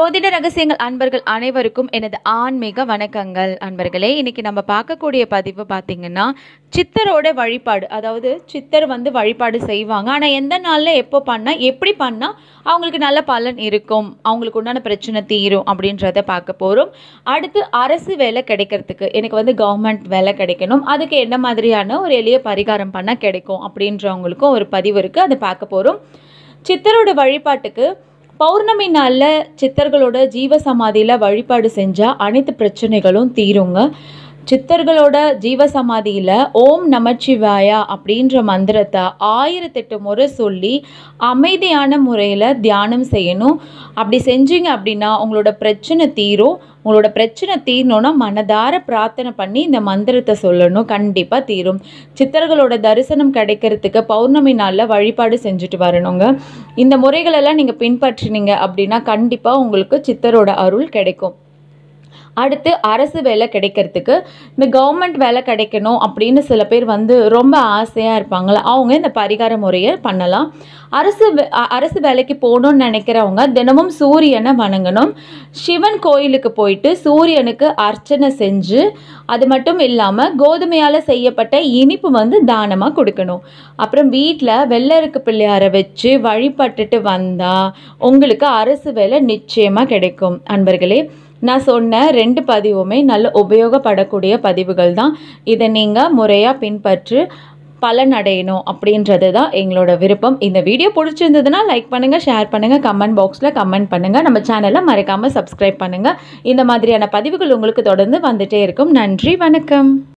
ஜோதிட ரகசியங்கள் அன்பர்கள் அனைவருக்கும் எனது ஆன்மீக வணக்கங்கள் அன்பர்களே இன்னைக்கு நம்ம பார்க்கக்கூடிய பதிவு பார்த்தீங்கன்னா சித்தரோட வழிபாடு அதாவது சித்தர் வந்து வழிபாடு செய்வாங்க ஆனால் எந்த நாளில் எப்போ பண்ணால் எப்படி பண்ணால் அவங்களுக்கு நல்ல பலன் இருக்கும் அவங்களுக்கு உண்டான பிரச்சனை தீரும் அப்படின்றத பார்க்க போகிறோம் அடுத்து அரசு வேலை கிடைக்கிறதுக்கு எனக்கு வந்து கவர்மெண்ட் வேலை கிடைக்கணும் அதுக்கு என்ன மாதிரியான ஒரு எளிய பரிகாரம் பண்ணால் கிடைக்கும் அப்படின்றவங்களுக்கும் ஒரு பதிவு இருக்குது அதை பார்க்க போகிறோம் சித்தரோட வழிபாட்டுக்கு பௌர்ணமி நாளில் சித்தர்களோட ஜீவ சமாதியில் வழிபாடு செஞ்சால் அனைத்து பிரச்சனைகளும் தீருங்க சித்தர்களோட ஜீவ சமாதியில் ஓம் நமச்சிவாயா அப்படின்ற மந்திரத்தை ஆயிரத்தெட்டு முறை சொல்லி அமைதியான முறையில் தியானம் செய்யணும் அப்படி செஞ்சீங்க அப்படின்னா உங்களோட பிரச்சனை தீரும் உங்களோட பிரச்சனை தீரணும்னா மனதார பிரார்த்தனை பண்ணி இந்த மந்திரத்தை சொல்லணும் கண்டிப்பாக தீரும் சித்தர்களோட தரிசனம் கிடைக்கிறதுக்கு பௌர்ணமி நாளில் வழிபாடு செஞ்சுட்டு வரணுங்க இந்த முறைகளெல்லாம் நீங்கள் பின்பற்றினீங்க அப்படின்னா கண்டிப்பாக உங்களுக்கு சித்தரோட அருள் கிடைக்கும் அடுத்து அரசு வேலை கிடைக்கிறதுக்கு இந்த கவர்மெண்ட் வேலை கிடைக்கணும் அப்படின்னு சில பேர் வந்து ரொம்ப ஆசையாக இருப்பாங்களா அவங்க இந்த பரிகார முறையை பண்ணலாம் அரசு வே- அ- அரசு வேலைக்கு போகணும்னு நினைக்கிறவங்க தினமும் சூரியனை வணங்கணும் சிவன் கோயிலுக்கு போயிட்டு சூரியனுக்கு அர்ச்சனை செஞ்சு அது மட்டும் இல்லாமல் கோதுமையால் செய்யப்பட்ட இனிப்பு வந்து தானமாக கொடுக்கணும் அப்புறம் வீட்டில் வெள்ளருக்கு பிள்ளையாரை வச்சு வழிபட்டுட்டு வந்தால் உங்களுக்கு அரசு வேலை நிச்சயமாக கிடைக்கும் அன்பர்களே நான் சொன்ன ரெண்டு பதிவுமே நல்ல உபயோகப்படக்கூடிய பதிவுகள் தான் இதை நீங்கள் முறையாக பின்பற்று பலனடையணும் அப்படின்றது தான் எங்களோட விருப்பம் இந்த வீடியோ பிடிச்சிருந்ததுன்னா லைக் பண்ணுங்கள் ஷேர் பண்ணுங்கள் கமெண்ட் பாக்ஸில் கமெண்ட் பண்ணுங்கள் நம்ம சேனலை மறக்காமல் சப்ஸ்கிரைப் பண்ணுங்கள் இந்த மாதிரியான பதிவுகள் உங்களுக்கு தொடர்ந்து வந்துட்டே இருக்கும் நன்றி வணக்கம்